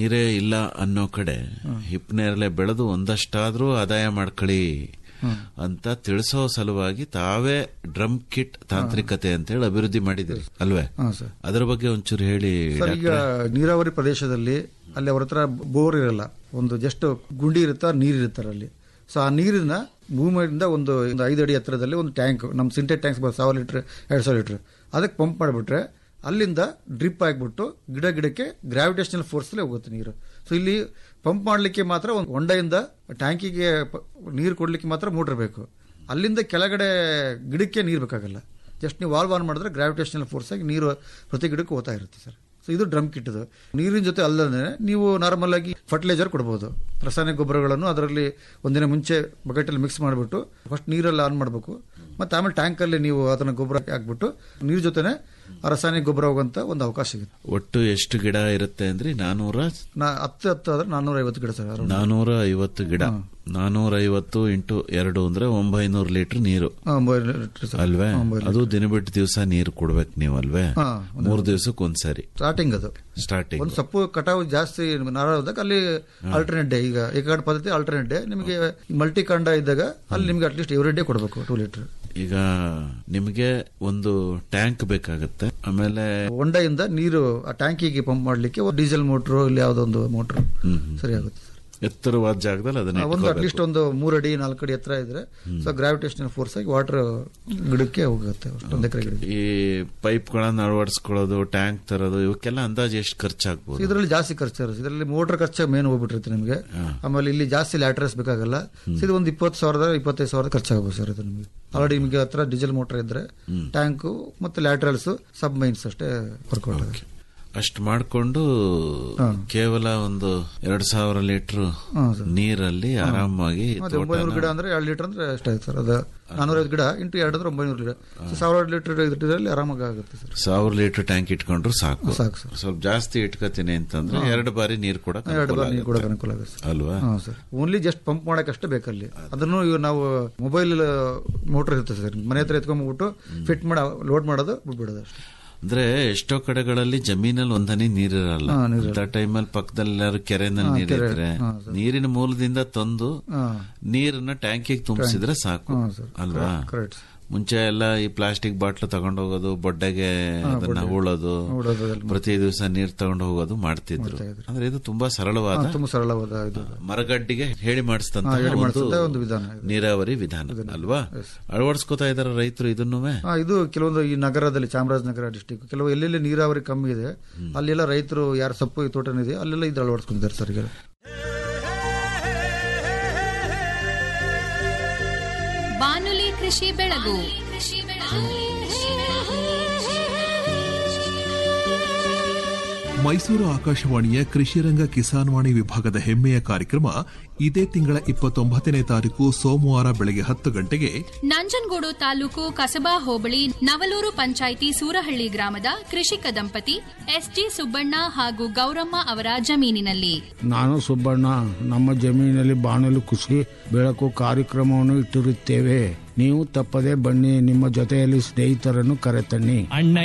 ನೀರೇ ಇಲ್ಲ ಅನ್ನೋ ಕಡೆ ಹಿಪ್ ನೇರಳೆ ಬೆಳೆದು ಒಂದಷ್ಟಾದ್ರೂ ಆದಾಯ ಮಾಡ್ಕೊಳ್ಳಿ ಅಂತ ತಿಳಿಸೋ ಸಲುವಾಗಿ ತಾವೇ ಡ್ರಮ್ ಕಿಟ್ ತಾಂತ್ರಿಕತೆ ಅಂತೇಳಿ ಅಭಿವೃದ್ಧಿ ಮಾಡಿದ್ರಿ ಅಲ್ವೇ ಹಾ ಸರ್ ಅದ್ರ ಬಗ್ಗೆ ಒಂಚೂರು ಹೇಳಿ ಸರ್ ಈಗ ನೀರಾವರಿ ಪ್ರದೇಶದಲ್ಲಿ ಅಲ್ಲಿ ಅವ್ರ ಹತ್ರ ಬೋರ್ ಇರಲ್ಲ ಒಂದು ಜಸ್ಟ್ ಗುಂಡಿ ಇರುತ್ತಾ ನೀರು ಇರ್ತಾರೆ ಅಲ್ಲಿ ಸೊ ಆ ನೀರಿನ ಭೂಮಿಯಿಂದ ಒಂದು ಒಂದು ಐದು ಅಡಿ ಎತ್ತರದಲ್ಲಿ ಒಂದು ಟ್ಯಾಂಕ್ ನಮ್ಮ ಸಿಂಟೆಕ್ ಟ್ಯಾಂಕ್ಸ್ ಬರುತ್ತೆ ಸಾವಿರ ಲೀಟರ್ ಎರಡು ಸಾವಿರ ಲೀಟರ್ ಅದಕ್ಕೆ ಪಂಪ್ ಮಾಡಿಬಿಟ್ರೆ ಅಲ್ಲಿಂದ ಡ್ರಿಪ್ ಆಗಿಬಿಟ್ಟು ಗಿಡ ಗಿಡಕ್ಕೆ ಗ್ರಾವಿಟೇಷನಲ್ ಫೋರ್ಸಲ್ಲೇ ಹೋಗುತ್ತೆ ನೀರು ಸೊ ಇಲ್ಲಿ ಪಂಪ್ ಮಾಡಲಿಕ್ಕೆ ಮಾತ್ರ ಒಂದು ಹೊಂಡೆಯಿಂದ ಟ್ಯಾಂಕಿಗೆ ಪ- ನೀರು ಕೊಡಲಿಕ್ಕೆ ಮಾತ್ರ ಮೋಟ್ರ್ ಬೇಕು ಅಲ್ಲಿಂದ ಕೆಳಗಡೆ ಗಿಡಕ್ಕೆ ನೀರು ಬೇಕಾಗಲ್ಲ ಜಸ್ಟ್ ನೀವು ವಾಲ್ವ್ ಆನ್ ಮಾಡಿದ್ರೆ ಗ್ರಾವಿಟೇಷನಲ್ ಫೋರ್ಸ್ ಆಗಿ ನೀರು ಪ್ರತಿ ಗಿಡಕ್ಕೂ ಹೋಗ್ತಾ ಇರುತ್ತೆ ಸರ್ ಸೊ ಇದು ಡ್ರಮ್ ಕಿಟ್ ಇದು ನೀರಿನ ಜೊತೆ ಅಲ್ಲದೆ ನೀವು ನಾರ್ಮಲ್ ಆಗಿ ಫರ್ಟಿಲೈಸರ್ ಕೊಡ್ಬೋದು ರಾಸಾಯನಿಕ ಗೊಬ್ಬರಗಳನ್ನು ಅದರಲ್ಲಿ ಒಂದಿನ ಮುಂಚೆ ಬಕೆಟಲ್ಲಿ ಮಿಕ್ಸ್ ಮಾಡಿಬಿಟ್ಟು ಫಸ್ಟ್ ನೀರಲ್ಲಿ ಆನ್ ಮಾಡಬೇಕು ಮತ್ತೆ ಆಮೇಲೆ ಟ್ಯಾಂಕಲ್ಲಿ ನೀವು ಅದನ್ನ ಗೊಬ್ಬರ ಹಾಕ್ಬಿಟ್ಟು ನೀರ್ ಜೊತೆನೆ ಆ ರಾಸಾಯನಿಕ ಗೊಬ್ಬರ ಹೋಗುವಂತ ಒಂದು ಅವಕಾಶ ಸಿಗುತ್ತೆ ಒಟ್ಟು ಎಷ್ಟು ಗಿಡ ಇರುತ್ತೆ ಅಂದ್ರೆ ನಾನೂರ ನಾ ಹತ್ತು ಹತ್ತು ಆದ್ರೆ ನಾನ್ನೂರ ಐವತ್ತು ಗಿಡ ಸರ್ around. ನಾನೂರ ಐವತ್ತು ಗಿಡ ನಾನೂರ ಐವತ್ತು ಇಂಟು ಎರಡು ಅಂದ್ರೆ ಒಂಬೈನೂರು ಲೀಟರ್ ನೀರು ಹಾ, ಒಂಬೈನೂರು ಲೀಟರ್ ಸರ್. ಅಲ್ವೇ ಹಾ, ಒಂಬೈನೂರು ಅದು ದಿನ ಬಿಟ್ಟು ದಿವಸ ನೀರು ಕೊಡ್ಬೇಕು ನೀವು ಅಲ್ವೇ ಹಾ, ಮೂರ್ ದಿವಸಕ್ಕೆ ಒಂದ್ಸರಿ ಸ್ಟಾರ್ಟಿಂಗ್ ಅದು ಸ್ಟಾರ್ಟಿಂಗ್ ಒಂದು ಸೊಪ್ಪು ಕಟಾವು ಜಾಸ್ತಿ ನಾರಾದಾಗ ಅಲ್ಲಿ ಆಲ್ಟರ್ನೇಟ್ ಡೇ ಈಗ ಏಕಾಡ್ ಪದ್ಧತಿ ಆಲ್ಟರ್ನೇಟ್ ಡೇ ನಿಮಗೆ ಮಲ್ಟಿ ಕಾಂಡ ಇದ್ದಾಗ ಅಲ್ಲಿ ನಿಮ್ಗೆ ಅಟ್ಲೀಸ್ಟ್ ಎವ್ರಿ ಡೇ ಕೊಡಬೇಕು ಟೂ ಲೀಟರ್ ಈಗ ನಿಮಗೆ ಒಂದು ಟ್ಯಾಂಕ್ ಬೇಕಾಗುತ್ತೆ ಆಮೇಲೆ ಹೊಂಡೆಯಿಂದ ನೀರು ಆ ಟ್ಯಾಂಕಿಗೆ ಪಂಪ್ ಮಾಡ್ಲಿಕ್ಕೆ ಡೀಸೆಲ್ ಮೋಟ್ರು ಇಲ್ಲಿ ಯಾವ್ದೊಂದು ಮೋಟ್ರು ಹ್ಮ್. ಸರಿ ಆಗುತ್ತೆ ಸರ್ ಎತ್ತರವಾದ ಜಾಗದಲ್ಲಿ ಅದನ್ನ ಆ, ಒಂದು ಅಟ್ಲೀಸ್ಟ್ ಒಂದು ಮೂರು ಅಡಿ ನಾಲ್ಕು ಅಡಿ ಎತ್ತರ ಇದ್ರೆ ಸೊ ಗ್ರಾವಿಟೇಷನಲ್ ಫೋರ್ಸ್ ಆಗಿ ವಾಟರ್ ಗಿಡಕ್ಕೆ ಹೋಗುತ್ತೆ ಒಂದು ಎಕರೆ ಗಿಡಕ್ಕೆ ಈ ಪೈಪ್ಗಳನ್ನ ಅಳವಡಿಸ್ಕೊಳ್ಳೋದು ಟ್ಯಾಂಕ್ ತರೋದು ಇವಕ್ಕೆಲ್ಲ ಅಂದಾಜು ಎಷ್ಟು ಖರ್ಚಾಗ್ಬೋದು ಇದರಲ್ಲಿ ಜಾಸ್ತಿ ಖರ್ಚು ಇರುತ್ತೆ ಇದರಲ್ಲಿ ಮೋಟರ್ ಖರ್ಚು ಮೇನ್ ಹೋಗ್ಬಿಟ್ಟಿರುತ್ತೆ ನಿಮಗೆ ಆಮೇಲೆ ಇಲ್ಲಿ ಜಾಸ್ತಿ ಲ್ಯಾಟ್ರಸ್ ಬೇಕಾಗಲ್ಲ ಸೊ ಇದು ಒಂದು ಇಪ್ಪತ್ತು ಸಾವಿರದ ಇಪ್ಪತ್ತೈದು ಸಾವಿರದ ಖರ್ಚಾಗಬಹುದು ಸರ್ ಇದು ನಿಮಗೆ ಆಲ್ರೆಡಿ ನಿಮಗೆ ಹತ್ರ ಡೀಸೆಲ್ ಮೋಟರ್ ಇದ್ರೆ ಟ್ಯಾಂಕು ಮತ್ತೆ ಲ್ಯಾಟ್ರಲ್ಸ್ ಸಬ್ ಮೈನ್ಸ್ ಅಷ್ಟೇ ವರ್ಕೌಟ್ ಆಗುತ್ತೆ ಅಷ್ಟು ಮಾಡಿಕೊಂಡು ಕೇವಲ ಒಂದು ಎರಡು ಸಾವಿರ ಲೀಟರ್ ಹಾ, ಸರ್. ನೀರಲ್ಲಿ ಆರಾಮಾಗಿ ಮತ್ತೆ ಒಂಬೈನೂರು ಗಿಡ ಅಂದ್ರೆ ಎರಡು ಲೀಟರ್ ಅಂದ್ರೆ ಎಷ್ಟಾಯ್ತು ಸರ್ ಅದು ನಾನೂರೈವತ್ತು ಗಿಡ ಇಂಟು ಎರಡು ಅಂದ್ರೆ ಒಂಬೈನೂರು ಗಿಡ ಸೊ ಸಾವಿರ ಲೀಟರ್ ಇದರಲ್ಲಿ ಆರಾಮಾಗಿ ಆಗುತ್ತೆ ಸರ್ ಸಾವಿರ ಲೀಟರ್ ಟ್ಯಾಂಕ್ ಇಟ್ಕೊಂಡ್ರು ಸಾಕು ಸಾಕು ಸರ್ ಸ್ವಲ್ಪ ಜಾಸ್ತಿ ಇಟ್ಕೋತೀನಿ ಅಂತಂದ್ರೆ ಎರಡು ಬಾರಿ ನೀರು ಕೂಡ ಎರಡು ಬಾರಿ ನೀರು ಕೂಡ ಅನುಕೂಲ ಆಗುತ್ತೆ ಸರ್ ಅಲ್ವಾ ಹಾ ಸರ್ ಓನ್ಲಿ ಜಸ್ಟ್ ಪಂಪ್ ಮಾಡಕ್ ಅಷ್ಟೇ ಬೇಕಲ್ಲಿ ಅದನ್ನು ಇವಾಗ ನಾವು ಮೊಬೈಲ್ ಮೋಟರ್ ಇರುತ್ತೆ ಸರ್ ಮನೆ ಹತ್ರ ಎತ್ಕೊಂಡ್ಬಿಟ್ಟು ಫಿಟ್ ಮಾಡಿ ಲೋಡ್ ಮಾಡೋದು ಬಿಟ್ಬಿಡೋದು ಅಷ್ಟೇ ಅಂದ್ರೆ ಎಷ್ಟೋ ಕಡೆಗಳಲ್ಲಿ ಜಮೀನಲ್ಲಿ ಒಂದನಿ ನೀರಿರಲ್ಲ ಹಾ, ನೀರಿರಲ್ಲ. ಅಂತ ಟೈಮಲ್ಲಿ ಪಕ್ಕದಲ್ಲಿ ಎಲ್ಲಾರು ಕೆರೆನಲ್ಲಿ ನೀರಿದ್ರೆ ಹಾ, ನೀರಿನ ಮೂಲದಿಂದ ತಂದು ಹಾ ನೀರನ್ನ ಟ್ಯಾಂಕಿಗೆ ತುಂಬಿಸಿದ್ರೆ ಸಾಕು ಹಾ, ಸರ್. ಅಲ್ವಾ ಕರೆಕ್ಟ್ ಮುಂಚೆ ಎಲ್ಲ ಈ ಪ್ಲಾಸ್ಟಿಕ್ ಬಾಟ್ಲು ತಗೊಂಡೋಗೋದು ಬೊಡ್ಡೆಗೆ ಅದನ್ನ ಹೂಳೋದು ನೋಡೋದು ಅದೆಲ್ಲ ಪ್ರತಿ ದಿವಸ ನೀರ್ ತಗೊಂಡು ಹೋಗೋದು ಮಾಡ್ತಿದ್ರು ಅಂದ್ರೆ ಇದು ತುಂಬಾ ಸರಳವಾದ ತುಂಬಾ ಸರಳವಾದ ಇದು ಮರಗಡ್ಡಿಗೆ ಹೇಳಿ ಮಾಡಿಸಿದಂತ ಹಾ, ಹೇಳಿ ಒಂದು ಮಾಡಿಸಿದ ಒಂದು ವಿಧಾನ ಇದು. ನೀರಾವರಿ ವಿಧಾನ ಅಲ್ವಾ ಅಳವಡಿಸ್ಕೋತಾ ಇದಾರೆ ರೈತರು ಇದನ್ನು ಹಾ, ಇದು ಕೆಲವೊಂದು ಈ ನಗರದಲ್ಲಿ ಚಾಮರಾಜನಗರ ಡಿಸ್ಟಿಕ್ ಕೆಲವು ಎಲ್ಲೆಲ್ಲಿ ನೀರಾವರಿ ಕಮ್ಮಿ ಇದೆ ಅಲ್ಲೆಲ್ಲ ರೈತರು ಯಾರ ಸೊಪ್ಪು ತೋಟನಿದೆ ಅಲ್ಲೆಲ್ಲ ಇದು ಅಳವಡಿಸ್ಕೊಂಡಿದ್ದಾರೆ ಸರ್ ಈಗ ಬಾನುಲಿ ಕೃಷಿ ಬೆಳಗು ಮೈಸೂರು ಆಕಾಶವಾಣಿಯ ಕೃಷಿರಂಗ ಕಿಸಾನ್ವಾಣಿ ವಿಭಾಗದ ಹೆಮ್ಮೆಯ ಕಾರ್ಯಕ್ರಮ ಇದೇ ತಿಂಗಳ ಇಪ್ಪತ್ತೊಂಬತ್ತನೇ ತಾರೀಕು ಸೋಮವಾರ ಬೆಳಗ್ಗೆ ಹತ್ತು ಗಂಟೆಗೆ ನಂಜನಗೂಡು ತಾಲೂಕು ಕಸಬಾ ಹೋಬಳಿ ನವಲೂರು ಪಂಚಾಯಿತಿ ಸೂರಹಳ್ಳಿ ಗ್ರಾಮದ ಕೃಷಿಕ ದಂಪತಿ ಎಸ್ಜಿ ಸುಬ್ಬಣ್ಣ ಹಾಗೂ ಗೌರಮ್ಮ ಅವರ ಜಮೀನಿನಲ್ಲಿ ನಾನು ಸುಬ್ಬಣ್ಣ ನಮ್ಮ ಜಮೀನಿನಲ್ಲಿ ಬಾಣಲು ಕೃಷಿ ಬೆಳಕು ಕಾರ್ಯಕ್ರಮವನ್ನು ಇಟ್ಟಿರುತ್ತೇವೆ ನೀವು ತಪ್ಪದೆ ಬನ್ನಿ ನಿಮ್ಮ ಜೊತೆಯಲ್ಲಿ ಸ್ನೇಹಿತರನ್ನು ಕರೆತನ್ನಿ ಅಣ್ಣ